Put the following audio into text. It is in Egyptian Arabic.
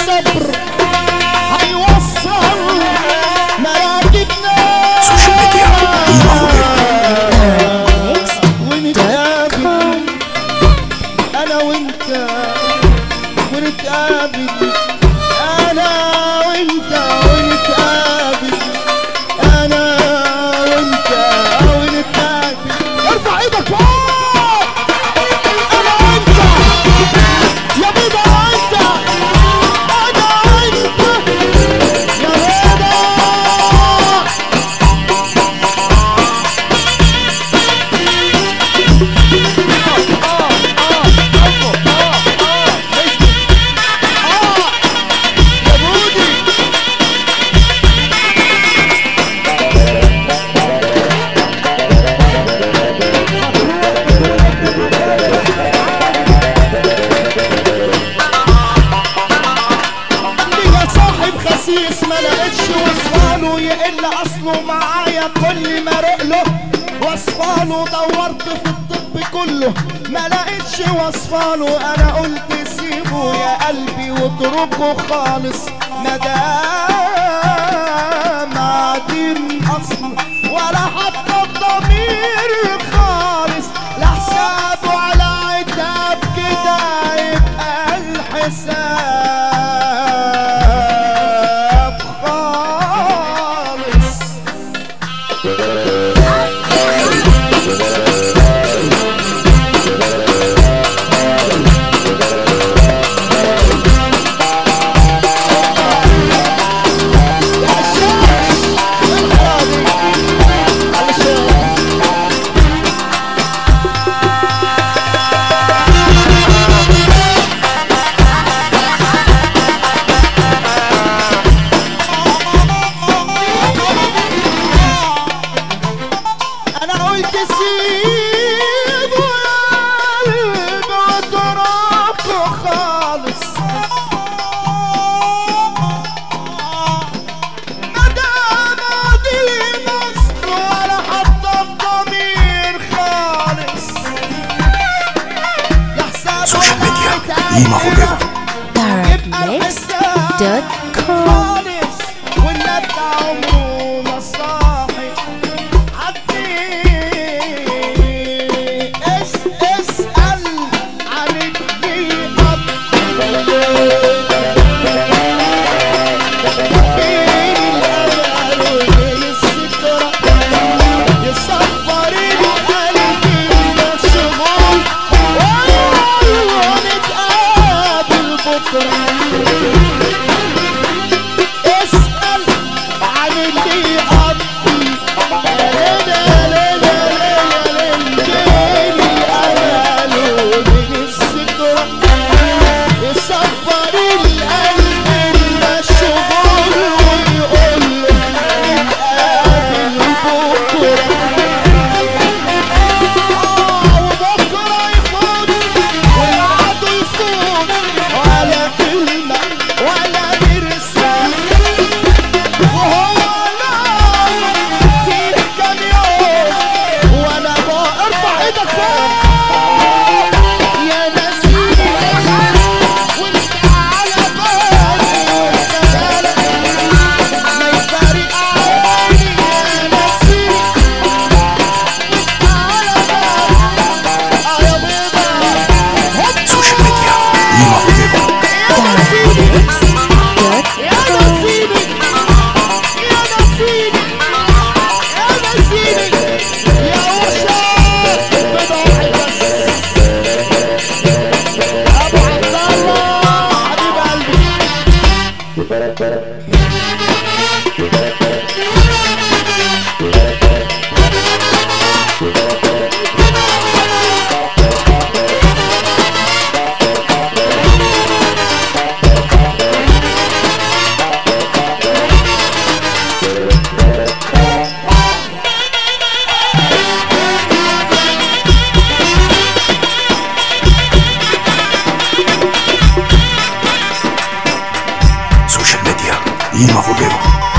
الصبر هيوصل مراكبنا سوشيال ميديا قيمة فوقيها ونتقابل انا وانت ونتقابل انا وانت ونتقابل انا وانت ونتقابل ارفع ايدك فوق انا وانت يا بيضة انت انا وانت يا بيضة يا صاحب خسيس ما لقيتش وصفاله يقل اصله معايا كل ما رقله وصفاله دورت في الطب كله ما لقيتش وصفاله انا قلت سيبه يا قلبي واتركه خالص مدام عديم اصل ولا حتى الضمير خالص لا حساب ولا عتاب كده يبقى الحساب خالص يا شاش يا الحرامي على شاش انا قلت سيبه يا قلبي واتركه خالص مدام دي مصر ولا حتى الضمير خالص لا حساب سوشيال ولا ميديا عتاب قيمة فوقيها يبقى الحساب خالص والنبت عمره ما صاحي عدي اس اسأل عن الضيقة بين الأمل وبين السترة يصفر القلب المشغول ونتقابل بكرة اسأل عن اللي يقضي ليلة ليلة ليلة بين الأمل وبين الذكرى يصبر القلب المشغول ويقول نتقابل بكرة آه وبكرة يفوت والعدو يفوت ولا كلمة ولا برسالة وهو نام في كام يوم وانا بقى ارفع ايدك فوق يا نسيم وانت على بالي خيالك ما يفارق عيني يا نسيم وانت على بالي اه يا بيضة هوب سوشيال ميديا قيمة فوقيها يا نسيمي يا نسيمي يا نسيمي يا نسيمي يا وشاك بضاعي بس ابو عبد الله حبيب قلبي سوشيال ميديا قيمة فوقيها